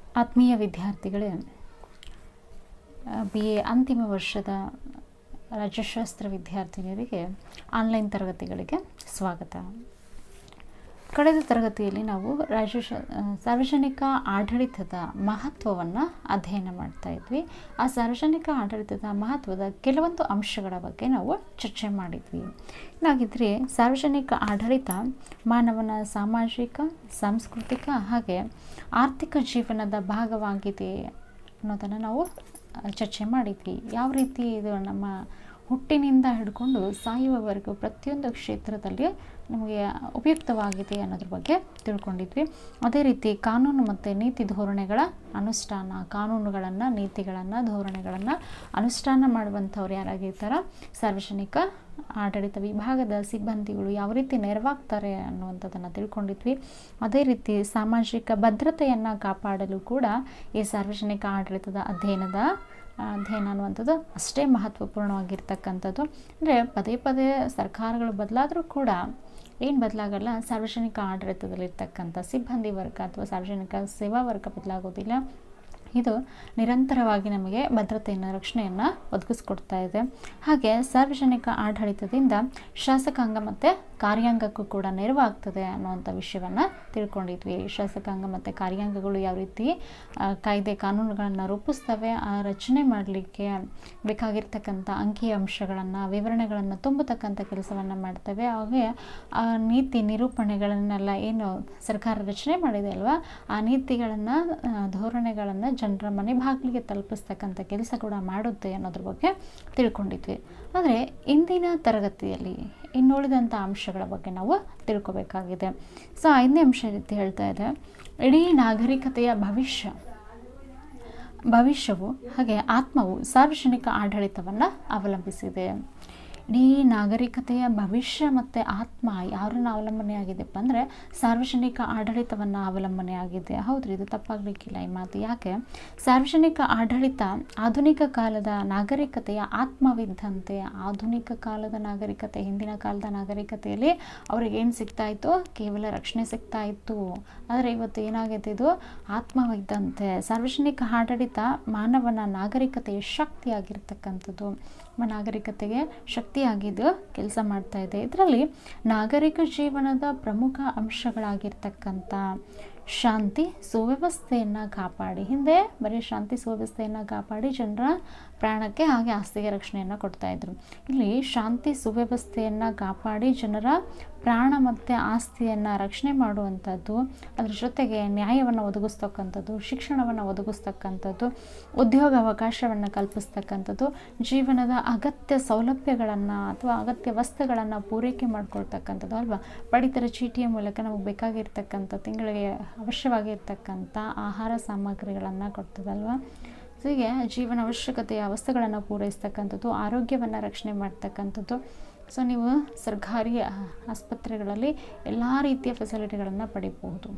ಆತ್ಮೀಯ ವಿದ್ಯಾರ್ಥಿಗಳೇ B A ಅಂತಿಮ ವರ್ಷದ ರಾಜ್ಯಶಾಸ್ತ್ರ ವಿದ್ಯಾರ್ಥಿನಿಯರಿಗೆ ಆನ್ಲೈನ್ ತರಗತಿಗಳಿಗೆ ಸ್ವಾಗತ ಕಳೆದ ತರಗತಿಯಲ್ಲಿ ನಾವು ರಾಜ್ಯ ಸಾರ್ವಜನಿಕ ಆಡಳಿತದ ಮಹತ್ವವನ್ನು ಅಧ್ಯಯನ ಮಾಡ್ತಾ ಇದ್ವಿ ಆ ಸಾರ್ವಜನಿಕ ಆಡಳಿತದ ಮಹತ್ವದ ಕೆಲವೊಂದು ಅಂಶಗಳ ಬಗ್ಗೆ ನಾವು ಚರ್ಚೆ ಮಾಡಿದ್ವಿ ಇನ್ನಾಗಿದ್ದರೆ ಸಾರ್ವಜನಿಕ ಆಡಳಿತ ಮಾನವನ ಸಾಮಾಜಿಕ ಸಾಂಸ್ಕೃತಿಕ ಹಾಗೆ ಆರ್ಥಿಕ ಜೀವನದ ಭಾಗವಾಗಿದೆ ಅನ್ನೋದನ್ನು ನಾವು ಚರ್ಚೆ ಮಾಡಿದ್ವಿ ಯಾವ ರೀತಿ ಇದು ನಮ್ಮ ಹುಟ್ಟಿನಿಂದ ಹಿಡ್ಕೊಂಡು ಸಾಯುವವರೆಗೂ ಪ್ರತಿಯೊಂದು ಕ್ಷೇತ್ರದಲ್ಲಿ ನಮಗೆ ಉಪಯುಕ್ತವಾಗಿದೆ ಅನ್ನೋದ್ರ ಬಗ್ಗೆ ತಿಳ್ಕೊಂಡಿದ್ವಿ ಅದೇ ರೀತಿ ಕಾನೂನು ಮತ್ತು ನೀತಿ ಧೋರಣೆಗಳ ಅನುಷ್ಠಾನ ಕಾನೂನುಗಳನ್ನು ನೀತಿಗಳನ್ನು ಧೋರಣೆಗಳನ್ನು ಅನುಷ್ಠಾನ ಮಾಡುವಂಥವ್ರು ಯಾರಾಗಿರ್ತಾರ ಸಾರ್ವಜನಿಕ ಆಡಳಿತ ವಿಭಾಗದ ಸಿಬ್ಬಂದಿಗಳು ಯಾವ ರೀತಿ ನೆರವಾಗ್ತಾರೆ ಅನ್ನುವಂಥದ್ದನ್ನು ತಿಳ್ಕೊಂಡಿದ್ವಿ ಅದೇ ರೀತಿ ಸಾಮಾಜಿಕ ಭದ್ರತೆಯನ್ನು ಕಾಪಾಡಲು ಕೂಡ ಈ ಸಾರ್ವಜನಿಕ ಆಡಳಿತದ ಅಧ್ಯಯನದ ಅಧ್ಯಯನ ಅನ್ನುವಂಥದ್ದು ಅಷ್ಟೇ ಮಹತ್ವಪೂರ್ಣವಾಗಿರ್ತಕ್ಕಂಥದ್ದು ಅಂದರೆ ಪದೇ ಪದೇ ಸರ್ಕಾರಗಳು ಬದಲಾದರೂ ಕೂಡ ಏನು ಬದಲಾಗಲ್ಲ ಸಾರ್ವಜನಿಕ ಆಡಳಿತದಲ್ಲಿರ್ತಕ್ಕಂಥ ಸಿಬ್ಬಂದಿ ವರ್ಗ ಅಥವಾ ಸಾರ್ವಜನಿಕ ಸೇವಾ ವರ್ಗ ಬದಲಾಗೋದಿಲ್ಲ ಇದು ನಿರಂತರವಾಗಿ ನಮಗೆ ಭದ್ರತೆಯನ್ನು ರಕ್ಷಣೆಯನ್ನು ಒದಗಿಸ್ಕೊಡ್ತಾ ಇದೆ ಹಾಗೆ ಸಾರ್ವಜನಿಕ ಆಡಳಿತದಿಂದ ಶಾಸಕಾಂಗ ಮತ್ತು ಕಾರ್ಯಾಂಗಕ್ಕೂ ಕೂಡ ನೆರವಾಗ್ತದೆ ಅನ್ನುವಂಥ ವಿಷಯವನ್ನು ತಿಳ್ಕೊಂಡಿದ್ವಿ ಶಾಸಕಾಂಗ ಮತ್ತು ಕಾರ್ಯಾಂಗಗಳು ಯಾವ ರೀತಿ ಕಾಯ್ದೆ ಕಾನೂನುಗಳನ್ನು ರೂಪಿಸ್ತವೆ ಆ ರಚನೆ ಮಾಡಲಿಕ್ಕೆ ಬೇಕಾಗಿರ್ತಕ್ಕಂಥ ಅಂಕಿ ಅಂಶಗಳನ್ನು ವಿವರಣೆಗಳನ್ನು ತುಂಬತಕ್ಕಂಥ ಕೆಲಸವನ್ನು ಮಾಡ್ತವೆ ಹಾಗೆ ಆ ನೀತಿ ನಿರೂಪಣೆಗಳನ್ನೆಲ್ಲ ಏನು ಸರ್ಕಾರ ರಚನೆ ಮಾಡಿದೆ ಅಲ್ವಾ ಆ ನೀತಿಗಳನ್ನು ಧೋರಣೆಗಳನ್ನು ಜನರ ಮನೆ ಬಾಗಿಲಿಗೆ ತಲುಪಿಸ್ತಕ್ಕಂಥ ಕೆಲಸ ಕೂಡ ಮಾಡುತ್ತೆ ಅನ್ನೋದ್ರ ಬಗ್ಗೆ ತಿಳ್ಕೊಂಡಿದ್ವಿ ಆದರೆ ಇಂದಿನ ತರಗತಿಯಲ್ಲಿ ಇನ್ನುಳಿದಂಥ ಅಂಶಗಳ ಬಗ್ಗೆ ನಾವು ತಿಳ್ಕೊಬೇಕಾಗಿದೆ ಸೊ ಐದನೇ ಅಂಶ ರೀತಿ ಹೇಳ್ತಾ ಇದೆ ಇಡೀ ನಾಗರಿಕತೆಯ ಭವಿಷ್ಯ ಭವಿಷ್ಯವು ಹಾಗೆ ಆತ್ಮವು ಸಾರ್ವಜನಿಕ ಆಡಳಿತವನ್ನು ಅವಲಂಬಿಸಿದೆ ಇಡೀ ನಾಗರಿಕತೆಯ ಭವಿಷ್ಯ ಮತ್ತು ಆತ್ಮ ಯಾರನ್ನ ಅವಲಂಬನೆ ಆಗಿದೆಪ್ಪ ಅಂದರೆ ಸಾರ್ವಜನಿಕ ಆಡಳಿತವನ್ನು ಅವಲಂಬನೆ ಆಗಿದೆ ಹೌದ್ರಿ ಇದು ತಪ್ಪಾಗಲಿಕ್ಕಿಲ್ಲ ಈ ಮಾತು ಯಾಕೆ ಸಾರ್ವಜನಿಕ ಆಡಳಿತ ಆಧುನಿಕ ಕಾಲದ ನಾಗರಿಕತೆಯ ಆತ್ಮವಿದ್ದಂತೆ ಆಧುನಿಕ ಕಾಲದ ನಾಗರಿಕತೆ ಹಿಂದಿನ ಕಾಲದ ನಾಗರಿಕತೆಯಲ್ಲಿ ಅವ್ರಿಗೆ ಏನು ಸಿಗ್ತಾ ಇತ್ತು ಕೇವಲ ರಕ್ಷಣೆ ಸಿಗ್ತಾ ಇತ್ತು ಆದರೆ ಇವತ್ತು ಏನಾಗೈತೆ ಇದು ಆತ್ಮವಿದ್ದಂತೆ ಸಾರ್ವಜನಿಕ ಆಡಳಿತ ಮಾನವನ ನಾಗರಿಕತೆಯ ಶಕ್ತಿಯಾಗಿರ್ತಕ್ಕಂಥದ್ದು ನಾಗರಿಕತೆಗೆ ಶಕ್ತಿಯಾಗಿದ್ದು ಕೆಲಸ ಮಾಡ್ತಾ ಇದೆ ಇದರಲ್ಲಿ ನಾಗರಿಕ ಜೀವನದ ಪ್ರಮುಖ ಅಂಶಗಳಾಗಿರ್ತಕ್ಕಂಥ ಶಾಂತಿ ಸುವ್ಯವಸ್ಥೆಯನ್ನು ಕಾಪಾಡಿ ಹಿಂದೆ ಬರೀ ಶಾಂತಿ ಸುವ್ಯವಸ್ಥೆಯನ್ನು ಕಾಪಾಡಿ ಜನರ ಪ್ರಾಣಕ್ಕೆ ಹಾಗೆ ಆಸ್ತಿಗೆ ರಕ್ಷಣೆಯನ್ನು ಕೊಡ್ತಾಯಿದ್ರು ಇಲ್ಲಿ ಶಾಂತಿ ಸುವ್ಯವಸ್ಥೆಯನ್ನು ಕಾಪಾಡಿ ಜನರ ಪ್ರಾಣ ಮತ್ತು ಆಸ್ತಿಯನ್ನು ರಕ್ಷಣೆ ಮಾಡುವಂಥದ್ದು ಅದ್ರ ಜೊತೆಗೆ ನ್ಯಾಯವನ್ನು ಒದಗಿಸ್ತಕ್ಕಂಥದ್ದು ಶಿಕ್ಷಣವನ್ನು ಒದಗಿಸ್ತಕ್ಕಂಥದ್ದು ಉದ್ಯೋಗ ಅವಕಾಶವನ್ನು ಕಲ್ಪಿಸ್ತಕ್ಕಂಥದ್ದು ಜೀವನದ ಅಗತ್ಯ ಸೌಲಭ್ಯಗಳನ್ನು ಅಥವಾ ಅಗತ್ಯ ವಸ್ತುಗಳನ್ನು ಪೂರೈಕೆ ಮಾಡ್ಕೊಳ್ತಕ್ಕಂಥದ್ದು ಅಲ್ವಾ ಪಡಿತರ ಚೀಟಿಯ ಮೂಲಕ ನಮಗೆ ಬೇಕಾಗಿರ್ತಕ್ಕಂಥ ತಿಂಗಳಿಗೆ ಅವಶ್ಯವಾಗಿರ್ತಕ್ಕಂಥ ಆಹಾರ ಸಾಮಗ್ರಿಗಳನ್ನು ಕೊಡ್ತದಲ್ವ ಹೀಗೆ ಜೀವನ ಅವಶ್ಯಕತೆಯ ವಸ್ತುಗಳನ್ನು ಪೂರೈಸ್ತಕ್ಕಂಥದ್ದು ಆರೋಗ್ಯವನ್ನು ರಕ್ಷಣೆ ಮಾಡ್ತಕ್ಕಂಥದ್ದು ಸೊ ನೀವು ಸರ್ಕಾರಿ ಆಸ್ಪತ್ರೆಗಳಲ್ಲಿ ಎಲ್ಲ ರೀತಿಯ ಫೆಸಿಲಿಟಿಗಳನ್ನು ಪಡಿಬಹುದು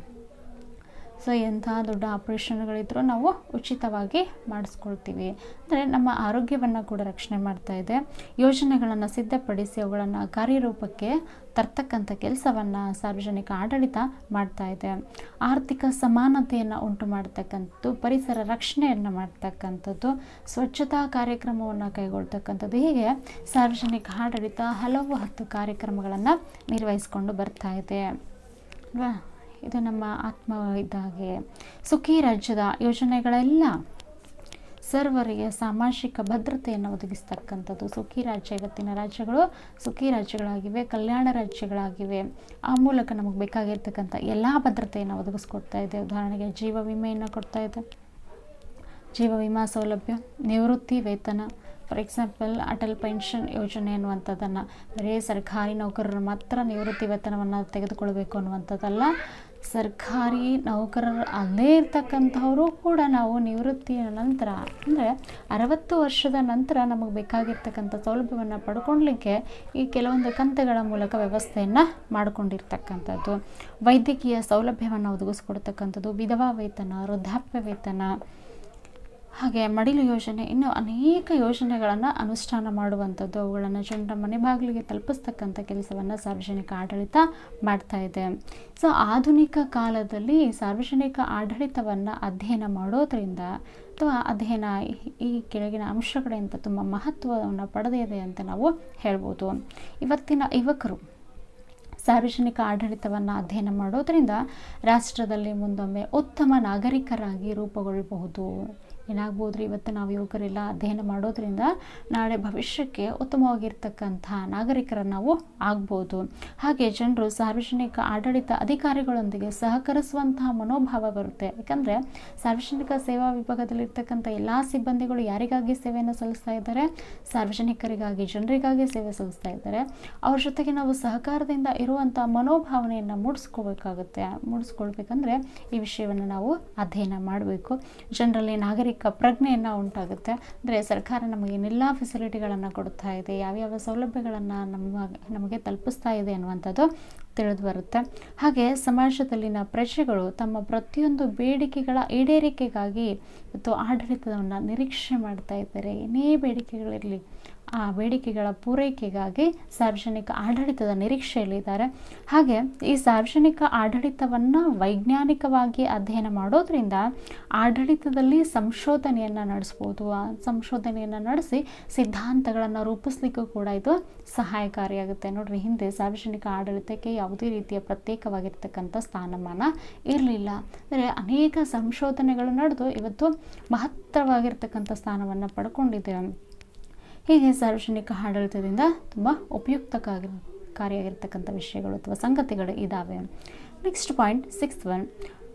ಸೊ ಎಂಥ ದೊಡ್ಡ ಆಪ್ರೇಷನ್ಗಳಿದ್ರೂ ನಾವು ಉಚಿತವಾಗಿ ಮಾಡಿಸ್ಕೊಳ್ತೀವಿ ಅಂದರೆ ನಮ್ಮ ಆರೋಗ್ಯವನ್ನು ಕೂಡ ರಕ್ಷಣೆ ಮಾಡ್ತಾ ಇದೆ ಯೋಜನೆಗಳನ್ನು ಸಿದ್ಧಪಡಿಸಿ ಅವುಗಳನ್ನು ಕಾರ್ಯರೂಪಕ್ಕೆ ತರ್ತಕ್ಕಂಥ ಕೆಲಸವನ್ನು ಸಾರ್ವಜನಿಕ ಆಡಳಿತ ಮಾಡ್ತಾ ಇದೆ ಆರ್ಥಿಕ ಸಮಾನತೆಯನ್ನು ಉಂಟು ಮಾಡ್ತಕ್ಕಂಥದ್ದು ಪರಿಸರ ರಕ್ಷಣೆಯನ್ನು ಮಾಡ್ತಕ್ಕಂಥದ್ದು ಸ್ವಚ್ಛತಾ ಕಾರ್ಯಕ್ರಮವನ್ನು ಕೈಗೊಳ್ತಕ್ಕಂಥದ್ದು ಹೀಗೆ ಸಾರ್ವಜನಿಕ ಆಡಳಿತ ಹಲವು ಹತ್ತು ಕಾರ್ಯಕ್ರಮಗಳನ್ನು ನಿರ್ವಹಿಸ್ಕೊಂಡು ಬರ್ತಾ ಇದೆ ಅಲ್ವಾ ಇದು ನಮ್ಮ ಆತ್ಮ ಇದ್ದಾಗೆ ಸುಖಿ ರಾಜ್ಯದ ಯೋಜನೆಗಳೆಲ್ಲ ಸರ್ವರಿಗೆ ಸಾಮಾಜಿಕ ಭದ್ರತೆಯನ್ನು ಒದಗಿಸ್ತಕ್ಕಂಥದ್ದು ಸುಖಿ ರಾಜ್ಯ ಇವತ್ತಿನ ರಾಜ್ಯಗಳು ಸುಖಿ ರಾಜ್ಯಗಳಾಗಿವೆ ಕಲ್ಯಾಣ ರಾಜ್ಯಗಳಾಗಿವೆ ಆ ಮೂಲಕ ನಮಗೆ ಬೇಕಾಗಿರ್ತಕ್ಕಂಥ ಎಲ್ಲ ಭದ್ರತೆಯನ್ನು ಒದಗಿಸ್ಕೊಡ್ತಾ ಇದೆ ಉದಾಹರಣೆಗೆ ಜೀವ ವಿಮೆಯನ್ನು ಕೊಡ್ತಾ ಇದೆ ಜೀವ ವಿಮಾ ಸೌಲಭ್ಯ ನಿವೃತ್ತಿ ವೇತನ ಫಾರ್ ಎಕ್ಸಾಂಪಲ್ ಅಟಲ್ ಪೆನ್ಷನ್ ಯೋಜನೆ ಅನ್ನುವಂಥದ್ದನ್ನು ಬರೀ ಸರ್ಕಾರಿ ನೌಕರರು ಮಾತ್ರ ನಿವೃತ್ತಿ ವೇತನವನ್ನು ತೆಗೆದುಕೊಳ್ಬೇಕು ಅನ್ನುವಂಥದ್ದಲ್ಲ ಸರ್ಕಾರಿ ನೌಕರರು ಅಲ್ಲೇ ಇರ್ತಕ್ಕಂಥವರು ಕೂಡ ನಾವು ನಿವೃತ್ತಿಯ ನಂತರ ಅಂದರೆ ಅರವತ್ತು ವರ್ಷದ ನಂತರ ನಮಗೆ ಬೇಕಾಗಿರ್ತಕ್ಕಂಥ ಸೌಲಭ್ಯವನ್ನು ಪಡ್ಕೊಳ್ಲಿಕ್ಕೆ ಈ ಕೆಲವೊಂದು ಕಂತುಗಳ ಮೂಲಕ ವ್ಯವಸ್ಥೆಯನ್ನು ಮಾಡಿಕೊಂಡಿರ್ತಕ್ಕಂಥದ್ದು ವೈದ್ಯಕೀಯ ಸೌಲಭ್ಯವನ್ನು ಒದಗಿಸ್ಕೊಡ್ತಕ್ಕಂಥದ್ದು ವಿಧವಾ ವೇತನ ವೃದ್ಧಾಪ್ಯ ವೇತನ ಹಾಗೆ ಮಡಿಲು ಯೋಜನೆ ಇನ್ನು ಅನೇಕ ಯೋಜನೆಗಳನ್ನು ಅನುಷ್ಠಾನ ಮಾಡುವಂಥದ್ದು ಅವುಗಳನ್ನು ಜನರ ಮನೆ ಬಾಗಿಲಿಗೆ ತಲುಪಿಸ್ತಕ್ಕಂಥ ಕೆಲಸವನ್ನು ಸಾರ್ವಜನಿಕ ಆಡಳಿತ ಮಾಡ್ತಾ ಇದೆ ಸೊ ಆಧುನಿಕ ಕಾಲದಲ್ಲಿ ಸಾರ್ವಜನಿಕ ಆಡಳಿತವನ್ನು ಅಧ್ಯಯನ ಮಾಡೋದ್ರಿಂದ ಅಥವಾ ಅಧ್ಯಯನ ಈ ಕೆಳಗಿನ ಅಂಶಗಳಿಂದ ತುಂಬ ಮಹತ್ವವನ್ನು ಪಡೆದಿದೆ ಅಂತ ನಾವು ಹೇಳ್ಬೋದು ಇವತ್ತಿನ ಯುವಕರು ಸಾರ್ವಜನಿಕ ಆಡಳಿತವನ್ನು ಅಧ್ಯಯನ ಮಾಡೋದರಿಂದ ರಾಷ್ಟ್ರದಲ್ಲಿ ಮುಂದೊಮ್ಮೆ ಉತ್ತಮ ನಾಗರಿಕರಾಗಿ ರೂಪುಗೊಳ್ಳಬಹುದು ಏನಾಗ್ಬೋದು ರೀ ಇವತ್ತು ನಾವು ಯುವಕರೆಲ್ಲ ಅಧ್ಯಯನ ಮಾಡೋದ್ರಿಂದ ನಾಳೆ ಭವಿಷ್ಯಕ್ಕೆ ಉತ್ತಮವಾಗಿರ್ತಕ್ಕಂಥ ನಾಗರಿಕರನ್ನು ನಾವು ಆಗ್ಬೋದು ಹಾಗೆ ಜನರು ಸಾರ್ವಜನಿಕ ಆಡಳಿತ ಅಧಿಕಾರಿಗಳೊಂದಿಗೆ ಸಹಕರಿಸುವಂತಹ ಮನೋಭಾವ ಬರುತ್ತೆ ಯಾಕಂದರೆ ಸಾರ್ವಜನಿಕ ಸೇವಾ ವಿಭಾಗದಲ್ಲಿರ್ತಕ್ಕಂಥ ಎಲ್ಲ ಸಿಬ್ಬಂದಿಗಳು ಯಾರಿಗಾಗಿ ಸೇವೆಯನ್ನು ಸಲ್ಲಿಸ್ತಾ ಇದ್ದಾರೆ ಸಾರ್ವಜನಿಕರಿಗಾಗಿ ಜನರಿಗಾಗಿ ಸೇವೆ ಸಲ್ಲಿಸ್ತಾ ಇದ್ದಾರೆ ಅವ್ರ ಜೊತೆಗೆ ನಾವು ಸಹಕಾರದಿಂದ ಇರುವಂಥ ಮನೋಭಾವನೆಯನ್ನು ಮೂಡಿಸ್ಕೋಬೇಕಾಗುತ್ತೆ ಮೂಡಿಸ್ಕೊಳ್ಬೇಕಂದ್ರೆ ಈ ವಿಷಯವನ್ನು ನಾವು ಅಧ್ಯಯನ ಮಾಡಬೇಕು ಜನರಲ್ಲಿ ನಾಗರಿಕ ಪ್ರಜ್ಞೆಯನ್ನು ಉಂಟಾಗುತ್ತೆ ಅಂದರೆ ಸರ್ಕಾರ ನಮಗೆ ಏನೆಲ್ಲ ಫೆಸಿಲಿಟಿಗಳನ್ನು ಕೊಡ್ತಾ ಇದೆ ಯಾವ್ಯಾವ ಸೌಲಭ್ಯಗಳನ್ನು ನಮ್ಮ ನಮಗೆ ತಲುಪಿಸ್ತಾ ಇದೆ ಅನ್ನುವಂಥದ್ದು ತಿಳಿದು ಬರುತ್ತೆ ಹಾಗೆ ಸಮಾಜದಲ್ಲಿನ ಪ್ರಜೆಗಳು ತಮ್ಮ ಪ್ರತಿಯೊಂದು ಬೇಡಿಕೆಗಳ ಈಡೇರಿಕೆಗಾಗಿ ಮತ್ತು ಆಡಳಿತವನ್ನು ನಿರೀಕ್ಷೆ ಮಾಡ್ತಾ ಇದ್ದಾರೆ ಏನೇ ಬೇಡಿಕೆಗಳಿರಲಿ ಆ ಬೇಡಿಕೆಗಳ ಪೂರೈಕೆಗಾಗಿ ಸಾರ್ವಜನಿಕ ಆಡಳಿತದ ನಿರೀಕ್ಷೆಯಲ್ಲಿದ್ದಾರೆ ಹಾಗೆ ಈ ಸಾರ್ವಜನಿಕ ಆಡಳಿತವನ್ನು ವೈಜ್ಞಾನಿಕವಾಗಿ ಅಧ್ಯಯನ ಮಾಡೋದ್ರಿಂದ ಆಡಳಿತದಲ್ಲಿ ಸಂಶೋಧನೆಯನ್ನು ನಡೆಸ್ಬೋದು ಆ ಸಂಶೋಧನೆಯನ್ನು ನಡೆಸಿ ಸಿದ್ಧಾಂತಗಳನ್ನು ರೂಪಿಸ್ಲಿಕ್ಕೂ ಕೂಡ ಇದು ಸಹಾಯಕಾರಿಯಾಗುತ್ತೆ ನೋಡ್ರಿ ಹಿಂದೆ ಸಾರ್ವಜನಿಕ ಆಡಳಿತಕ್ಕೆ ಯಾವುದೇ ರೀತಿಯ ಪ್ರತ್ಯೇಕವಾಗಿರ್ತಕ್ಕಂಥ ಸ್ಥಾನಮಾನ ಇರಲಿಲ್ಲ ಅಂದರೆ ಅನೇಕ ಸಂಶೋಧನೆಗಳು ನಡೆದು ಇವತ್ತು ಮಹತ್ತರವಾಗಿರ್ತಕ್ಕಂಥ ಸ್ಥಾನವನ್ನು ಪಡ್ಕೊಂಡಿದೆ ಹೀಗೆ ಸಾರ್ವಜನಿಕ ಆಡಳಿತದಿಂದ ತುಂಬ ಉಪಯುಕ್ತಕಾಗಿ ಕಾರ್ಯಾಗಿರ್ತಕ್ಕಂಥ ವಿಷಯಗಳು ಅಥವಾ ಸಂಗತಿಗಳು ಇದ್ದಾವೆ ನೆಕ್ಸ್ಟ್ ಪಾಯಿಂಟ್ ಸಿಕ್ಸ್ ಒನ್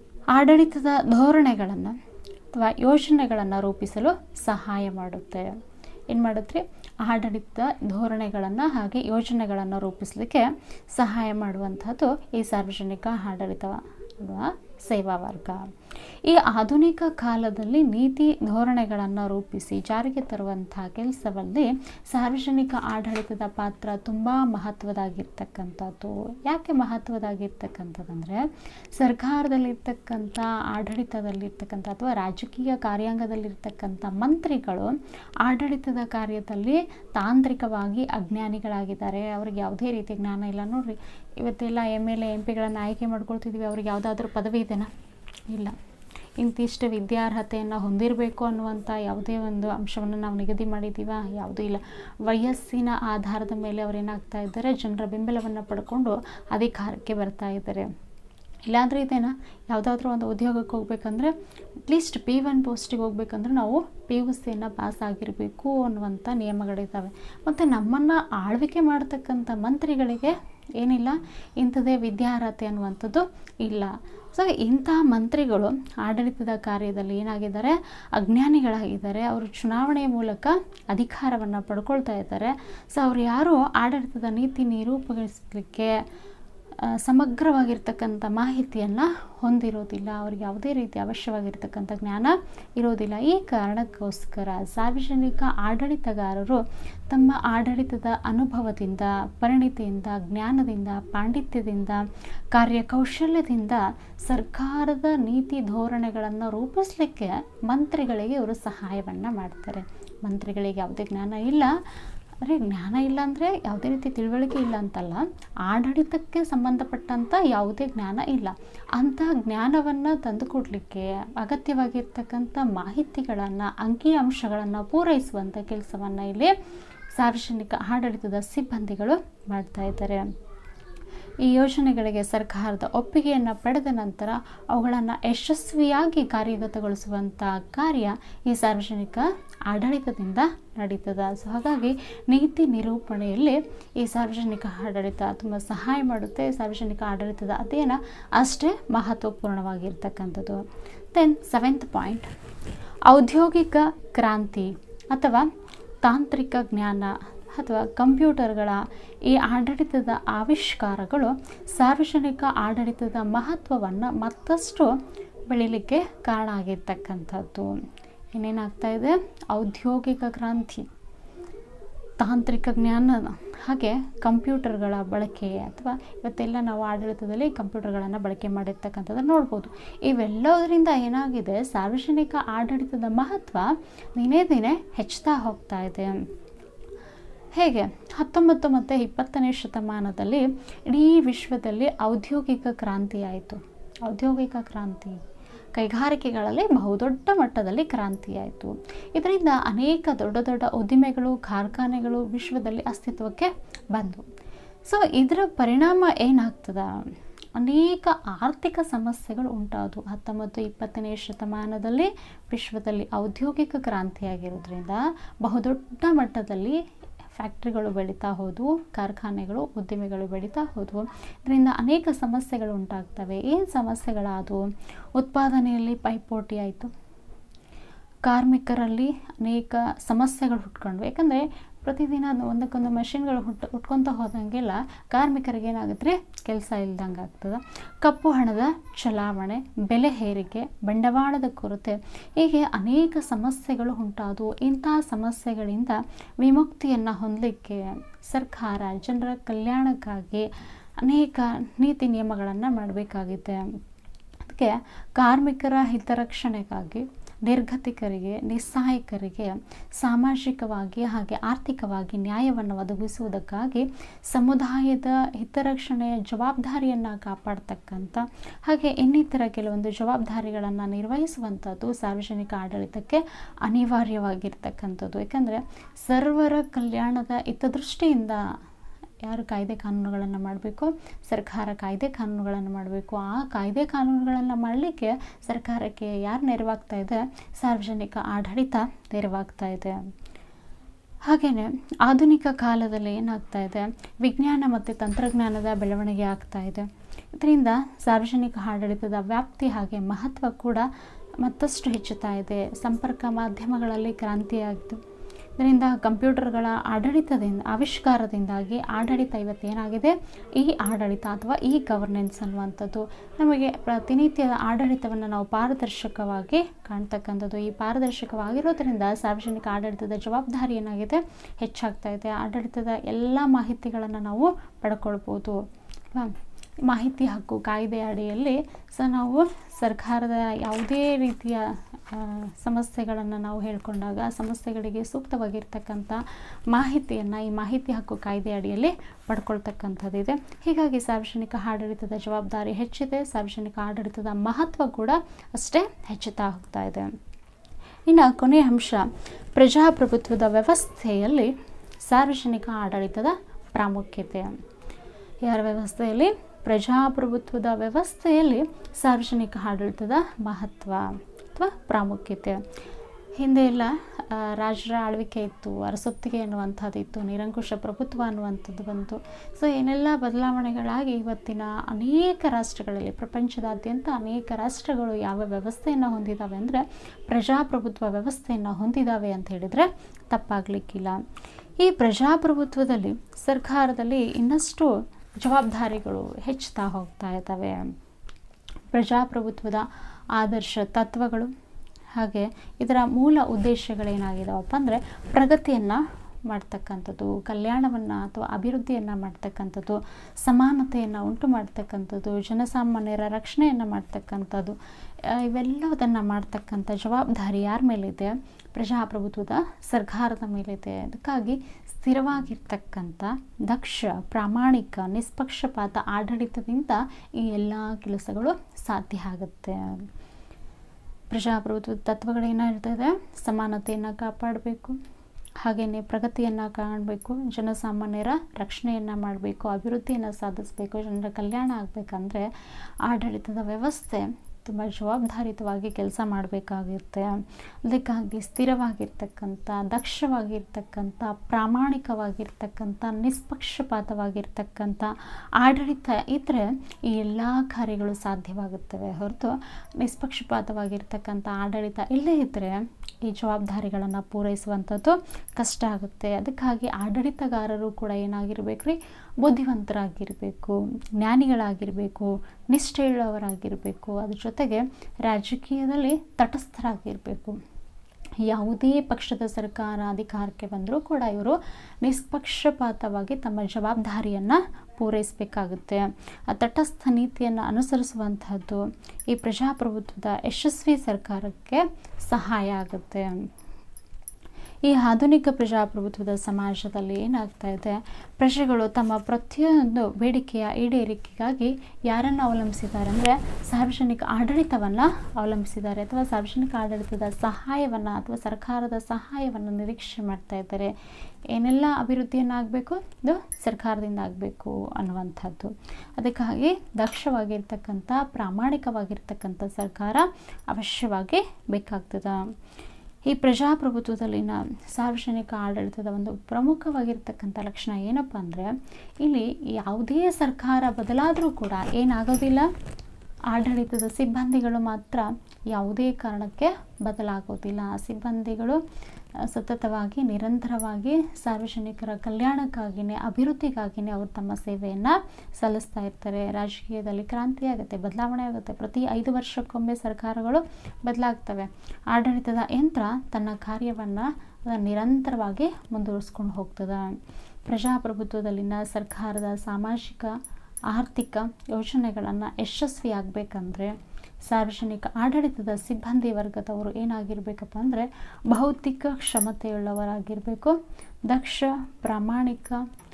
ಆಡಳಿತದ ಧೋರಣೆಗಳನ್ನು ಅಥವಾ ಯೋಜನೆಗಳನ್ನು ರೂಪಿಸಲು ಸಹಾಯ ಮಾಡುತ್ತೆ ಏನು ಮಾಡುತ್ತೆ ಆಡಳಿತ ಧೋರಣೆಗಳನ್ನು ಹಾಗೆ ಯೋಜನೆಗಳನ್ನು ರೂಪಿಸಲಿಕ್ಕೆ ಸಹಾಯ ಮಾಡುವಂಥದ್ದು ಈ ಸಾರ್ವಜನಿಕ ಆಡಳಿತ ಅನ್ನುವ ಸೇವಾ ವರ್ಗ ಈ ಆಧುನಿಕ ಕಾಲದಲ್ಲಿ ನೀತಿ ಧೋರಣೆಗಳನ್ನು ರೂಪಿಸಿ ಜಾರಿಗೆ ತರುವಂಥ ಕೆಲಸದಲ್ಲಿ ಸಾರ್ವಜನಿಕ ಆಡಳಿತದ ಪಾತ್ರ ತುಂಬ ಮಹತ್ವದಾಗಿರ್ತಕ್ಕಂಥದ್ದು ಯಾಕೆ ಮಹತ್ವದಾಗಿರ್ತಕ್ಕಂಥದ್ದಂದರೆ ಸರ್ಕಾರದಲ್ಲಿರ್ತಕ್ಕಂಥ ಆಡಳಿತದಲ್ಲಿರ್ತಕ್ಕಂಥ ಅಥವಾ ರಾಜಕೀಯ ಕಾರ್ಯಾಂಗದಲ್ಲಿರ್ತಕ್ಕಂಥ ಮಂತ್ರಿಗಳು ಆಡಳಿತದ ಕಾರ್ಯದಲ್ಲಿ ತಾಂತ್ರಿಕವಾಗಿ ಅಜ್ಞಾನಿಗಳಾಗಿದ್ದಾರೆ ಅವ್ರಿಗೆ ಯಾವುದೇ ರೀತಿ ಜ್ಞಾನ ಇಲ್ಲ ನೋಡ್ರಿ ಇವತ್ತೆಲ್ಲ ಎಮ್ ಎಲ್ ಎ ಎಂ ಪಿಗಳನ್ನು ಆಯ್ಕೆ ಮಾಡ್ಕೊಳ್ತಿದ್ವಿ ಅವ್ರಿಗೆ ಯಾವುದಾದ್ರೂ ಪದವಿ ಇದೆನಾ ಇಲ್ಲ ಇಂತಿಷ್ಟು ವಿದ್ಯಾರ್ಹತೆಯನ್ನು ಹೊಂದಿರಬೇಕು ಅನ್ನುವಂಥ ಯಾವುದೇ ಒಂದು ಅಂಶವನ್ನು ನಾವು ನಿಗದಿ ಮಾಡಿದ್ದೀವ ಯಾವುದೂ ಇಲ್ಲ ವಯಸ್ಸಿನ ಆಧಾರದ ಮೇಲೆ ಅವರೇನಾಗ್ತಾ ಇದ್ದಾರೆ ಜನರ ಬೆಂಬಲವನ್ನು ಪಡ್ಕೊಂಡು ಅಧಿಕಾರಕ್ಕೆ ಬರ್ತಾ ಇದ್ದಾರೆ ಇಲ್ಲಾಂದರೆ ಇದೇನಾ ಯಾವುದಾದ್ರೂ ಒಂದು ಉದ್ಯೋಗಕ್ಕೆ ಹೋಗ್ಬೇಕಂದ್ರೆ ಅಟ್ಲೀಸ್ಟ್ ಪಿ ಒನ್ ಪೋಸ್ಟಿಗೆ ಹೋಗ್ಬೇಕಂದ್ರೆ ನಾವು ಪಿ ಯು ಸಿಯನ್ನು ಪಾಸ್ ಆಗಿರಬೇಕು ಅನ್ನುವಂಥ ನಿಯಮಗಳಿದ್ದಾವೆ ಮತ್ತು ನಮ್ಮನ್ನು ಆಳ್ವಿಕೆ ಮಾಡ್ತಕ್ಕಂಥ ಮಂತ್ರಿಗಳಿಗೆ ಏನಿಲ್ಲ ಇಂಥದ್ದೇ ವಿದ್ಯಾರ್ಹತೆ ಅನ್ನುವಂಥದ್ದು ಇಲ್ಲ ಸೊ ಇಂಥ ಮಂತ್ರಿಗಳು ಆಡಳಿತದ ಕಾರ್ಯದಲ್ಲಿ ಏನಾಗಿದ್ದಾರೆ ಅಜ್ಞಾನಿಗಳಾಗಿದ್ದಾರೆ ಅವರು ಚುನಾವಣೆಯ ಮೂಲಕ ಅಧಿಕಾರವನ್ನು ಪಡ್ಕೊಳ್ತಾ ಇದ್ದಾರೆ ಸೊ ಅವ್ರು ಯಾರು ಆಡಳಿತದ ನೀತಿ ನಿರೂಪಗೊಳಿಸಲಿಕ್ಕೆ ಸಮಗ್ರವಾಗಿರ್ತಕ್ಕಂಥ ಮಾಹಿತಿಯನ್ನು ಹೊಂದಿರೋದಿಲ್ಲ ಅವ್ರಿಗೆ ಯಾವುದೇ ರೀತಿ ಅವಶ್ಯವಾಗಿರ್ತಕ್ಕಂಥ ಜ್ಞಾನ ಇರೋದಿಲ್ಲ ಈ ಕಾರಣಕ್ಕೋಸ್ಕರ ಸಾರ್ವಜನಿಕ ಆಡಳಿತಗಾರರು ತಮ್ಮ ಆಡಳಿತದ ಅನುಭವದಿಂದ ಪರಿಣಿತಿಯಿಂದ ಜ್ಞಾನದಿಂದ ಪಾಂಡಿತ್ಯದಿಂದ ಕಾರ್ಯಕೌಶಲ್ಯದಿಂದ ಸರ್ಕಾರದ ನೀತಿ ಧೋರಣೆಗಳನ್ನು ರೂಪಿಸಲಿಕ್ಕೆ ಮಂತ್ರಿಗಳಿಗೆ ಇವರು ಸಹಾಯವನ್ನು ಮಾಡ್ತಾರೆ ಮಂತ್ರಿಗಳಿಗೆ ಯಾವುದೇ ಜ್ಞಾನ ಇಲ್ಲ ಅಂದರೆ ಜ್ಞಾನ ಇಲ್ಲ ಅಂದರೆ ಯಾವುದೇ ರೀತಿ ತಿಳುವಳಿಕೆ ಇಲ್ಲ ಅಂತಲ್ಲ ಆಡಳಿತಕ್ಕೆ ಸಂಬಂಧಪಟ್ಟಂಥ ಯಾವುದೇ ಜ್ಞಾನ ಇಲ್ಲ ಅಂಥ ಜ್ಞಾನವನ್ನು ತಂದುಕೊಡ್ಲಿಕ್ಕೆ ಅಗತ್ಯವಾಗಿರ್ತಕ್ಕಂಥ ಮಾಹಿತಿಗಳನ್ನು ಅಂಕಿ ಅಂಶಗಳನ್ನು ಪೂರೈಸುವಂಥ ಕೆಲಸವನ್ನು ಇಲ್ಲಿ ಸಾರ್ವಜನಿಕ ಆಡಳಿತದ ಸಿಬ್ಬಂದಿಗಳು ಮಾಡ್ತಾ ಇದ್ದಾರೆ ಈ ಯೋಜನೆಗಳಿಗೆ ಸರ್ಕಾರದ ಒಪ್ಪಿಗೆಯನ್ನು ಪಡೆದ ನಂತರ ಅವುಗಳನ್ನು ಯಶಸ್ವಿಯಾಗಿ ಕಾರ್ಯಗತಗೊಳಿಸುವಂಥ ಕಾರ್ಯ ಈ ಸಾರ್ವಜನಿಕ ಆಡಳಿತದಿಂದ ನಡೀತದೆ ಸೊ ಹಾಗಾಗಿ ನೀತಿ ನಿರೂಪಣೆಯಲ್ಲಿ ಈ ಸಾರ್ವಜನಿಕ ಆಡಳಿತ ತುಂಬ ಸಹಾಯ ಮಾಡುತ್ತೆ ಸಾರ್ವಜನಿಕ ಆಡಳಿತದ ಅಧ್ಯಯನ ಅಷ್ಟೇ ಮಹತ್ವಪೂರ್ಣವಾಗಿರ್ತಕ್ಕಂಥದ್ದು ದೆನ್ ಸೆವೆಂತ್ ಪಾಯಿಂಟ್ ಔದ್ಯೋಗಿಕ ಕ್ರಾಂತಿ ಅಥವಾ ತಾಂತ್ರಿಕ ಜ್ಞಾನ ಅಥವಾ ಕಂಪ್ಯೂಟರ್ಗಳ ಈ ಆಡಳಿತದ ಆವಿಷ್ಕಾರಗಳು ಸಾರ್ವಜನಿಕ ಆಡಳಿತದ ಮಹತ್ವವನ್ನು ಮತ್ತಷ್ಟು ಬೆಳೀಲಿಕ್ಕೆ ಕಾರಣ ಆಗಿರ್ತಕ್ಕಂಥದ್ದು ಇನ್ನೇನಾಗ್ತಾ ಇದೆ ಔದ್ಯೋಗಿಕ ಕ್ರಾಂತಿ ತಾಂತ್ರಿಕ ಜ್ಞಾನ ಹಾಗೆ ಕಂಪ್ಯೂಟರ್ಗಳ ಬಳಕೆ ಅಥವಾ ಇವತ್ತೆಲ್ಲ ನಾವು ಆಡಳಿತದಲ್ಲಿ ಕಂಪ್ಯೂಟರ್ಗಳನ್ನು ಬಳಕೆ ಮಾಡಿರ್ತಕ್ಕಂಥದ್ದನ್ನು ನೋಡ್ಬೋದು ಇವೆಲ್ಲದರಿಂದ ಏನಾಗಿದೆ ಸಾರ್ವಜನಿಕ ಆಡಳಿತದ ಮಹತ್ವ ದಿನೇ ದಿನೇ ಹೆಚ್ಚುತ್ತಾ ಹೋಗ್ತಾ ಇದೆ ಹೇಗೆ ಹತ್ತೊಂಬತ್ತು ಮತ್ತು ಇಪ್ಪತ್ತನೇ ಶತಮಾನದಲ್ಲಿ ಇಡೀ ವಿಶ್ವದಲ್ಲಿ ಔದ್ಯೋಗಿಕ ಕ್ರಾಂತಿ ಆಯಿತು ಔದ್ಯೋಗಿಕ ಕ್ರಾಂತಿ ಕೈಗಾರಿಕೆಗಳಲ್ಲಿ ಬಹುದೊಡ್ಡ ಮಟ್ಟದಲ್ಲಿ ಕ್ರಾಂತಿ ಆಯಿತು ಇದರಿಂದ ಅನೇಕ ದೊಡ್ಡ ದೊಡ್ಡ ಉದ್ದಿಮೆಗಳು ಕಾರ್ಖಾನೆಗಳು ವಿಶ್ವದಲ್ಲಿ ಅಸ್ತಿತ್ವಕ್ಕೆ ಬಂದವು ಸೊ ಇದರ ಪರಿಣಾಮ ಏನಾಗ್ತದ ಅನೇಕ ಆರ್ಥಿಕ ಸಮಸ್ಯೆಗಳು ಉಂಟಾದವು ಹತ್ತೊಂಬತ್ತು ಇಪ್ಪತ್ತನೇ ಶತಮಾನದಲ್ಲಿ ವಿಶ್ವದಲ್ಲಿ ಔದ್ಯೋಗಿಕ ಕ್ರಾಂತಿಯಾಗಿರೋದ್ರಿಂದ ಬಹುದೊಡ್ಡ ಮಟ್ಟದಲ್ಲಿ ಫ್ಯಾಕ್ಟ್ರಿಗಳು ಬೆಳೀತಾ ಹೋದವು ಕಾರ್ಖಾನೆಗಳು ಉದ್ದಿಮೆಗಳು ಬೆಳೀತಾ ಹೋದವು ಇದರಿಂದ ಅನೇಕ ಸಮಸ್ಯೆಗಳು ಉಂಟಾಗ್ತವೆ ಏನು ಸಮಸ್ಯೆಗಳಾದವು ಉತ್ಪಾದನೆಯಲ್ಲಿ ಪೈಪೋಟಿ ಆಯಿತು ಕಾರ್ಮಿಕರಲ್ಲಿ ಅನೇಕ ಸಮಸ್ಯೆಗಳು ಹುಟ್ಕೊಂಡ್ವು ಯಾಕಂದರೆ ಪ್ರತಿದಿನ ಒಂದಕ್ಕೊಂದು ಮಷಿನ್ಗಳು ಹುಟ್ಟು ಹುಟ್ಕೊತ ಹೋದಂಗೆಲ್ಲ ಕಾರ್ಮಿಕರಿಗೆ ಏನಾಗುತ್ತೆ ಕೆಲಸ ಇಲ್ದಂಗೆ ಆಗ್ತದೆ ಕಪ್ಪು ಹಣದ ಚಲಾವಣೆ ಬೆಲೆ ಏರಿಕೆ ಬಂಡವಾಳದ ಕೊರತೆ ಹೀಗೆ ಅನೇಕ ಸಮಸ್ಯೆಗಳು ಉಂಟಾದವು ಇಂಥ ಸಮಸ್ಯೆಗಳಿಂದ ವಿಮುಕ್ತಿಯನ್ನು ಹೊಂದಲಿಕ್ಕೆ ಸರ್ಕಾರ ಜನರ ಕಲ್ಯಾಣಕ್ಕಾಗಿ ಅನೇಕ ನೀತಿ ನಿಯಮಗಳನ್ನು ಮಾಡಬೇಕಾಗಿದೆ ಅದಕ್ಕೆ ಕಾರ್ಮಿಕರ ಹಿತರಕ್ಷಣೆಗಾಗಿ ನಿರ್ಗತಿಕರಿಗೆ ನಿಸ್ಸಹಾಯಕರಿಗೆ ಸಾಮಾಜಿಕವಾಗಿ ಹಾಗೆ ಆರ್ಥಿಕವಾಗಿ ನ್ಯಾಯವನ್ನು ಒದಗಿಸುವುದಕ್ಕಾಗಿ ಸಮುದಾಯದ ಹಿತರಕ್ಷಣೆಯ ಜವಾಬ್ದಾರಿಯನ್ನು ಕಾಪಾಡ್ತಕ್ಕಂಥ ಹಾಗೆ ಇನ್ನಿತರ ಕೆಲವೊಂದು ಜವಾಬ್ದಾರಿಗಳನ್ನು ನಿರ್ವಹಿಸುವಂಥದ್ದು ಸಾರ್ವಜನಿಕ ಆಡಳಿತಕ್ಕೆ ಅನಿವಾರ್ಯವಾಗಿರ್ತಕ್ಕಂಥದ್ದು ಯಾಕಂದರೆ ಸರ್ವರ ಕಲ್ಯಾಣದ ಹಿತದೃಷ್ಟಿಯಿಂದ ಯಾರು ಕಾಯ್ದೆ ಕಾನೂನುಗಳನ್ನು ಮಾಡಬೇಕು ಸರ್ಕಾರ ಕಾಯ್ದೆ ಕಾನೂನುಗಳನ್ನು ಮಾಡಬೇಕು ಆ ಕಾಯ್ದೆ ಕಾನೂನುಗಳನ್ನು ಮಾಡಲಿಕ್ಕೆ ಸರ್ಕಾರಕ್ಕೆ ಯಾರು ನೆರವಾಗ್ತಾ ಇದೆ ಸಾರ್ವಜನಿಕ ಆಡಳಿತ ನೆರವಾಗ್ತಾ ಇದೆ ಹಾಗೆಯೇ ಆಧುನಿಕ ಕಾಲದಲ್ಲಿ ಏನಾಗ್ತಾ ಇದೆ ವಿಜ್ಞಾನ ಮತ್ತು ತಂತ್ರಜ್ಞಾನದ ಬೆಳವಣಿಗೆ ಆಗ್ತಾ ಇದೆ ಇದರಿಂದ ಸಾರ್ವಜನಿಕ ಆಡಳಿತದ ವ್ಯಾಪ್ತಿ ಹಾಗೆ ಮಹತ್ವ ಕೂಡ ಮತ್ತಷ್ಟು ಹೆಚ್ಚುತ್ತಾ ಇದೆ ಸಂಪರ್ಕ ಮಾಧ್ಯಮಗಳಲ್ಲಿ ಕ್ರಾಂತಿಯಾಗಿದ್ದು ಇದರಿಂದ ಕಂಪ್ಯೂಟರ್ಗಳ ಆಡಳಿತದಿಂದ ಆವಿಷ್ಕಾರದಿಂದಾಗಿ ಆಡಳಿತ ಇವತ್ತೇನಾಗಿದೆ ಈ ಆಡಳಿತ ಅಥವಾ ಈ ಗವರ್ನೆನ್ಸ್ ಅನ್ನುವಂಥದ್ದು ನಮಗೆ ಪ್ರತಿನಿತ್ಯದ ಆಡಳಿತವನ್ನು ನಾವು ಪಾರದರ್ಶಕವಾಗಿ ಕಾಣ್ತಕ್ಕಂಥದ್ದು ಈ ಪಾರದರ್ಶಕವಾಗಿರೋದ್ರಿಂದ ಸಾರ್ವಜನಿಕ ಆಡಳಿತದ ಜವಾಬ್ದಾರಿ ಏನಾಗಿದೆ ಹೆಚ್ಚಾಗ್ತಾ ಇದೆ ಆಡಳಿತದ ಎಲ್ಲ ಮಾಹಿತಿಗಳನ್ನು ನಾವು ಪಡ್ಕೊಳ್ಬೋದು ಅಲ್ವಾ ಮಾಹಿತಿ ಹಕ್ಕು ಕಾಯ್ದೆ ಅಡಿಯಲ್ಲಿ ಸೊ ನಾವು ಸರ್ಕಾರದ ಯಾವುದೇ ರೀತಿಯ ಸಮಸ್ಯೆಗಳನ್ನು ನಾವು ಹೇಳ್ಕೊಂಡಾಗ ಸಮಸ್ಯೆಗಳಿಗೆ ಸೂಕ್ತವಾಗಿರ್ತಕ್ಕಂಥ ಮಾಹಿತಿಯನ್ನು ಈ ಮಾಹಿತಿ ಹಕ್ಕು ಕಾಯ್ದೆ ಅಡಿಯಲ್ಲಿ ಪಡ್ಕೊಳ್ತಕ್ಕಂಥದ್ದಿದೆ ಹೀಗಾಗಿ ಸಾರ್ವಜನಿಕ ಆಡಳಿತದ ಜವಾಬ್ದಾರಿ ಹೆಚ್ಚಿದೆ ಸಾರ್ವಜನಿಕ ಆಡಳಿತದ ಮಹತ್ವ ಕೂಡ ಅಷ್ಟೇ ಹೆಚ್ಚುತ್ತಾ ಹೋಗ್ತಾ ಇದೆ ಇನ್ನು ಕೊನೆಯ ಅಂಶ ಪ್ರಜಾಪ್ರಭುತ್ವದ ವ್ಯವಸ್ಥೆಯಲ್ಲಿ ಸಾರ್ವಜನಿಕ ಆಡಳಿತದ ಪ್ರಾಮುಖ್ಯತೆ ಯಾರ ವ್ಯವಸ್ಥೆಯಲ್ಲಿ ಪ್ರಜಾಪ್ರಭುತ್ವದ ವ್ಯವಸ್ಥೆಯಲ್ಲಿ ಸಾರ್ವಜನಿಕ ಆಡಳಿತದ ಮಹತ್ವ ಅಥವಾ ಪ್ರಾಮುಖ್ಯತೆ ಹಿಂದೆ ಎಲ್ಲ ರಾಜರ ಆಳ್ವಿಕೆ ಇತ್ತು ಅರಸೊತ್ತಿಗೆ ಅನ್ನುವಂಥದ್ದು ಇತ್ತು ನಿರಂಕುಶ ಪ್ರಭುತ್ವ ಅನ್ನುವಂಥದ್ದು ಬಂತು ಸೊ ಏನೆಲ್ಲ ಬದಲಾವಣೆಗಳಾಗಿ ಇವತ್ತಿನ ಅನೇಕ ರಾಷ್ಟ್ರಗಳಲ್ಲಿ ಪ್ರಪಂಚದಾದ್ಯಂತ ಅನೇಕ ರಾಷ್ಟ್ರಗಳು ಯಾವ ವ್ಯವಸ್ಥೆಯನ್ನು ಹೊಂದಿದ್ದಾವೆ ಅಂದರೆ ಪ್ರಜಾಪ್ರಭುತ್ವ ವ್ಯವಸ್ಥೆಯನ್ನು ಹೊಂದಿದ್ದಾವೆ ಅಂತ ಹೇಳಿದರೆ ತಪ್ಪಾಗಲಿಕ್ಕಿಲ್ಲ ಈ ಪ್ರಜಾಪ್ರಭುತ್ವದಲ್ಲಿ ಸರ್ಕಾರದಲ್ಲಿ ಇನ್ನಷ್ಟು ಜವಾಬ್ದಾರಿಗಳು ಹೆಚ್ಚುತ್ತಾ ಹೋಗ್ತಾ ಇದ್ದಾವೆ ಪ್ರಜಾಪ್ರಭುತ್ವದ ಆದರ್ಶ ತತ್ವಗಳು ಹಾಗೆ ಇದರ ಮೂಲ ಉದ್ದೇಶಗಳೇನಾಗಿದಾವಪ್ಪ ಅಂದರೆ ಪ್ರಗತಿಯನ್ನು ಮಾಡ್ತಕ್ಕಂಥದ್ದು ಕಲ್ಯಾಣವನ್ನು ಅಥವಾ ಅಭಿವೃದ್ಧಿಯನ್ನು ಮಾಡ್ತಕ್ಕಂಥದ್ದು ಸಮಾನತೆಯನ್ನು ಉಂಟು ಮಾಡ್ತಕ್ಕಂಥದ್ದು ಜನಸಾಮಾನ್ಯರ ರಕ್ಷಣೆಯನ್ನು ಮಾಡ್ತಕ್ಕಂಥದ್ದು ಇವೆಲ್ಲದನ್ನು ಮಾಡ್ತಕ್ಕಂಥ ಜವಾಬ್ದಾರಿ ಯಾರ ಮೇಲಿದೆ ಪ್ರಜಾಪ್ರಭುತ್ವದ ಸರ್ಕಾರದ ಮೇಲಿದೆ ಅದಕ್ಕಾಗಿ ಸ್ಥಿರವಾಗಿರ್ತಕ್ಕಂಥ ದಕ್ಷ ಪ್ರಾಮಾಣಿಕ ನಿಷ್ಪಕ್ಷಪಾತ ಆಡಳಿತದಿಂದ ಈ ಎಲ್ಲ ಕೆಲಸಗಳು ಸಾಧ್ಯ ಆಗುತ್ತೆ ಪ್ರಜಾಪ್ರಭುತ್ವದ ತತ್ವಗಳೇನ ಇರ್ತದೆ ಸಮಾನತೆಯನ್ನು ಕಾಪಾಡಬೇಕು ಹಾಗೆಯೇ ಪ್ರಗತಿಯನ್ನು ಕಾಣಬೇಕು ಜನಸಾಮಾನ್ಯರ ರಕ್ಷಣೆಯನ್ನು ಮಾಡಬೇಕು ಅಭಿವೃದ್ಧಿಯನ್ನು ಸಾಧಿಸಬೇಕು ಜನರ ಕಲ್ಯಾಣ ಆಗಬೇಕಂದ್ರೆ ಆಡಳಿತದ ವ್ಯವಸ್ಥೆ ತುಂಬ ಜವಾಬ್ದಾರಿತವಾಗಿ ಕೆಲಸ ಮಾಡಬೇಕಾಗಿರುತ್ತೆ ಅದಕ್ಕಾಗಿ ಸ್ಥಿರವಾಗಿರ್ತಕ್ಕಂಥ ದಕ್ಷವಾಗಿರ್ತಕ್ಕಂಥ ಪ್ರಾಮಾಣಿಕವಾಗಿರ್ತಕ್ಕಂಥ ನಿಷ್ಪಕ್ಷಪಾತವಾಗಿರ್ತಕ್ಕಂಥ ಆಡಳಿತ ಇದ್ದರೆ ಈ ಎಲ್ಲ ಕಾರ್ಯಗಳು ಸಾಧ್ಯವಾಗುತ್ತವೆ ಹೊರತು ನಿಷ್ಪಕ್ಷಪಾತವಾಗಿರ್ತಕ್ಕಂಥ ಆಡಳಿತ ಇಲ್ಲೇ ಇದ್ದರೆ ಈ ಜವಾಬ್ದಾರಿಗಳನ್ನು ಪೂರೈಸುವಂಥದ್ದು ಕಷ್ಟ ಆಗುತ್ತೆ ಅದಕ್ಕಾಗಿ ಆಡಳಿತಗಾರರು ಕೂಡ ಏನಾಗಿರ್ಬೇಕು ರೀ ಬುದ್ಧಿವಂತರಾಗಿರಬೇಕು ಜ್ಞಾನಿಗಳಾಗಿರಬೇಕು ನಿಷ್ಠೆಯುಳ್ಳವರಾಗಿರಬೇಕು ಅದ್ರ ಜೊತೆಗೆ ರಾಜಕೀಯದಲ್ಲಿ ತಟಸ್ಥರಾಗಿರಬೇಕು ಯಾವುದೇ ಪಕ್ಷದ ಸರ್ಕಾರ ಅಧಿಕಾರಕ್ಕೆ ಬಂದರೂ ಕೂಡ ಇವರು ನಿಷ್ಪಕ್ಷಪಾತವಾಗಿ ತಮ್ಮ ಜವಾಬ್ದಾರಿಯನ್ನು ಪೂರೈಸಬೇಕಾಗುತ್ತೆ ಆ ತಟಸ್ಥ ನೀತಿಯನ್ನು ಅನುಸರಿಸುವಂತಹದ್ದು ಈ ಪ್ರಜಾಪ್ರಭುತ್ವದ ಯಶಸ್ವಿ ಸರ್ಕಾರಕ್ಕೆ ಸಹಾಯ ಆಗುತ್ತೆ ಈ ಆಧುನಿಕ ಪ್ರಜಾಪ್ರಭುತ್ವದ ಸಮಾಜದಲ್ಲಿ ಏನಾಗ್ತಾ ಇದೆ ಪ್ರಜೆಗಳು ತಮ್ಮ ಪ್ರತಿಯೊಂದು ಬೇಡಿಕೆಯ ಈಡೇರಿಕೆಗಾಗಿ ಯಾರನ್ನು ಅವಲಂಬಿಸಿದ್ದಾರೆ ಅಂದರೆ ಸಾರ್ವಜನಿಕ ಆಡಳಿತವನ್ನು ಅವಲಂಬಿಸಿದ್ದಾರೆ ಅಥವಾ ಸಾರ್ವಜನಿಕ ಆಡಳಿತದ ಸಹಾಯವನ್ನು ಅಥವಾ ಸರ್ಕಾರದ ಸಹಾಯವನ್ನು ನಿರೀಕ್ಷೆ ಮಾಡ್ತಾ ಇದ್ದಾರೆ ಏನೆಲ್ಲ ಅಭಿವೃದ್ಧಿಯನ್ನಾಗಬೇಕು ಇದು ಸರ್ಕಾರದಿಂದ ಆಗಬೇಕು ಅನ್ನುವಂಥದ್ದು ಅದಕ್ಕಾಗಿ ದಕ್ಷವಾಗಿರ್ತಕ್ಕಂಥ ಪ್ರಾಮಾಣಿಕವಾಗಿರ್ತಕ್ಕಂಥ ಸರ್ಕಾರ ಅವಶ್ಯವಾಗಿ ಬೇಕಾಗ್ತದೆ ಈ ಪ್ರಜಾಪ್ರಭುತ್ವದಲ್ಲಿನ ಸಾರ್ವಜನಿಕ ಆಡಳಿತದ ಒಂದು ಪ್ರಮುಖವಾಗಿರ್ತಕ್ಕಂಥ ಲಕ್ಷಣ ಏನಪ್ಪ ಅಂದರೆ ಇಲ್ಲಿ ಯಾವುದೇ ಸರ್ಕಾರ ಬದಲಾದರೂ ಕೂಡ ಏನಾಗೋದಿಲ್ಲ ಆಡಳಿತದ ಸಿಬ್ಬಂದಿಗಳು ಮಾತ್ರ ಯಾವುದೇ ಕಾರಣಕ್ಕೆ ಬದಲಾಗೋದಿಲ್ಲ ಆ ಸಿಬ್ಬಂದಿಗಳು ಆ, ಸತತವಾಗಿ ನಿರಂತರವಾಗಿ ಸಾರ್ವಜನಿಕರ ಕಲ್ಯಾಣಕ್ಕಾಗಿಯೇ ಅಭಿವೃದ್ಧಿಗಾಗಿಯೇ ಅವರು ತಮ್ಮ ಸೇವೆಯನ್ನು ಸಲ್ಲಿಸ್ತಾ ಇರ್ತಾರೆ ರಾಜಕೀಯದಲ್ಲಿ ಕ್ರಾಂತಿ ಆಗುತ್ತೆ ಬದಲಾವಣೆ ಆಗುತ್ತೆ ಪ್ರತಿ ಐದು ವರ್ಷಕ್ಕೊಮ್ಮೆ ಸರ್ಕಾರಗಳು ಬದಲಾಗ್ತವೆ ಆಡಳಿತದ ಯಂತ್ರ ತನ್ನ ಕಾರ್ಯವನ್ನು ನಿರಂತರವಾಗಿ ಮುಂದುವರಿಸ್ಕೊಂಡು ಹೋಗ್ತದೆ ಪ್ರಜಾಪ್ರಭುತ್ವದಲ್ಲಿನ ಸರ್ಕಾರದ ಸಾಮಾಜಿಕ ಆರ್ಥಿಕ ಯೋಜನೆಗಳನ್ನು ಯಶಸ್ವಿಯಾಗಬೇಕಂದ್ರೆ ಸಾರ್ವಜನಿಕ ಆಡಳಿತದ ಸಿಬ್ಬಂದಿ ವರ್ಗದವರು ಏನಾಗಿರ್ಬೇಕಪ್ಪ ಅಂದರೆ ಭೌತಿಕ ಕ್ಷಮತೆಯುಳ್ಳವರಾಗಿರಬೇಕು ದಕ್ಷ ಪ್ರಾಮಾಣಿಕ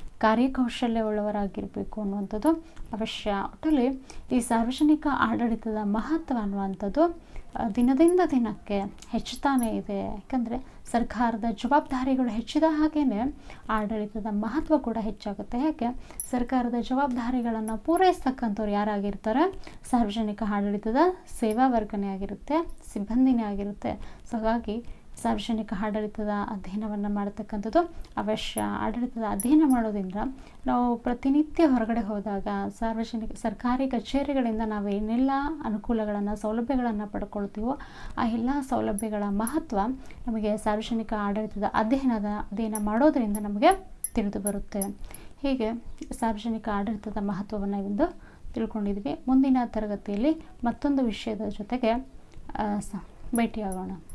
ಕಾರ್ಯಕೌಶಲ್ಯವುಳ್ಳವರಾಗಿರಬೇಕು ಅನ್ನುವಂಥದ್ದು ಅವಶ್ಯ ಒಟ್ಟಲ್ಲಿ ಈ ಸಾರ್ವಜನಿಕ ಆಡಳಿತದ ಮಹತ್ವ ಅನ್ನುವಂಥದ್ದು ಆ, ದಿನದಿಂದ ದಿನಕ್ಕೆ ಹೆಚ್ಚುತ್ತಾನೇ ಇದೆ ಯಾಕಂದರೆ ಸರ್ಕಾರದ ಜವಾಬ್ದಾರಿಗಳು ಹೆಚ್ಚಿದ ಹಾಗೆಯೇ ಆಡಳಿತದ ಮಹತ್ವ ಕೂಡ ಹೆಚ್ಚಾಗುತ್ತೆ ಯಾಕೆ ಸರ್ಕಾರದ ಜವಾಬ್ದಾರಿಗಳನ್ನು ಪೂರೈಸ್ತಕ್ಕಂಥವ್ರು ಯಾರಾಗಿರ್ತಾರೆ ಸಾರ್ವಜನಿಕ ಆಡಳಿತದ ಸೇವಾ ವರ್ಗನೇ ಆಗಿರುತ್ತೆ ಸಿಬ್ಬಂದಿನೇ ಆಗಿರುತ್ತೆ ಸೊ ಹಾಗಾಗಿ ಸಾರ್ವಜನಿಕ ಆಡಳಿತದ ಅಧ್ಯಯನವನ್ನು ಮಾಡತಕ್ಕಂಥದ್ದು ಅವಶ್ಯ ಆಡಳಿತದ ಅಧ್ಯಯನ ಮಾಡೋದ್ರಿಂದ ನಾವು ಪ್ರತಿನಿತ್ಯ ಹೊರಗಡೆ ಹೋದಾಗ ಸಾರ್ವಜನಿಕ ಸರ್ಕಾರಿ ಕಚೇರಿಗಳಿಂದ ನಾವು ಏನೆಲ್ಲ ಅನುಕೂಲಗಳನ್ನು ಸೌಲಭ್ಯಗಳನ್ನು ಪಡ್ಕೊಳ್ತೀವೋ ಆ ಎಲ್ಲ ಸೌಲಭ್ಯಗಳ ಮಹತ್ವ ನಮಗೆ ಸಾರ್ವಜನಿಕ ಆಡಳಿತದ ಅಧ್ಯಯನದ ಅಧ್ಯಯನ ಮಾಡೋದರಿಂದ ನಮಗೆ ತಿಳಿದು ಬರುತ್ತೆ ಹೀಗೆ ಸಾರ್ವಜನಿಕ ಆಡಳಿತದ ಮಹತ್ವವನ್ನು ಇಂದು ತಿಳ್ಕೊಂಡಿದ್ವಿ ಮುಂದಿನ ತರಗತಿಯಲ್ಲಿ ಮತ್ತೊಂದು ವಿಷಯದ ಜೊತೆಗೆ ಆ, ಸ ಭೇಟಿಯಾಗೋಣ